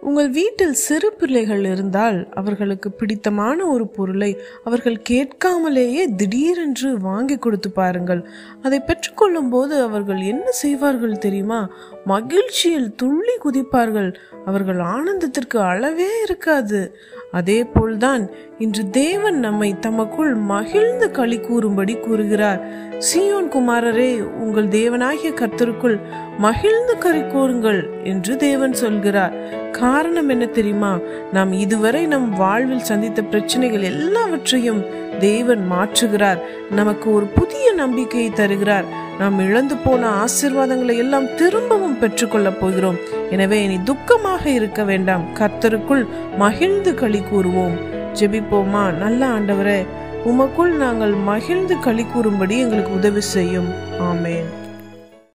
உங்கள் வீட்டில் சிறு பிள்ளைகள் இருந்தால் அவர்களுக்கு பிடித்தமான ஒரு பொருளை அவர்கள் கேட்காமலேயே திடீரென்று வாங்கி கொடுத்து பாருங்கள் அதை பெற்றுக்கொள்ளும் போது அவர்கள் என்ன செய்வார்கள் தெரியுமா மகிழ்ச்சியில் துள்ளி குதிப்பார்கள் அவர்கள் ஆனந்தத்திற்கு அளவே இருக்காது அதே போல்தான் இன்று தேவன் நம்மை தமக்குள் மகிழ்ந்து களி கூறும்படி கூறுகிறார் சீயோன் குமாரரே உங்கள் தேவனாகிய கர்த்தருக்குள் மகிழ்ந்து கறி கூறுங்கள் என்று தேவன் சொல்கிறார் காரணம் என்ன தெரியுமா நாம் இதுவரை நம் வாழ்வில் சந்தித்த பிரச்சனைகள் எல்லாவற்றையும் தேவன் மாற்றுகிறார் நமக்கு ஒரு புதிய நம்பிக்கையை தருகிறார் நாம் இழந்து போன ஆசீர்வாதங்களை எல்லாம் திரும்பவும் பெற்றுக்கொள்ளப் போகிறோம் எனவே இனி துக்கமாக இருக்க வேண்டாம் கர்த்தருக்குள் மகிழ்ந்து களி கூறுவோம் ஜெபிப்போமா நல்ல ஆண்டவரே உமக்குள் நாங்கள் மகிழ்ந்து களி கூறும்படி எங்களுக்கு உதவி செய்யும் ஆமேன்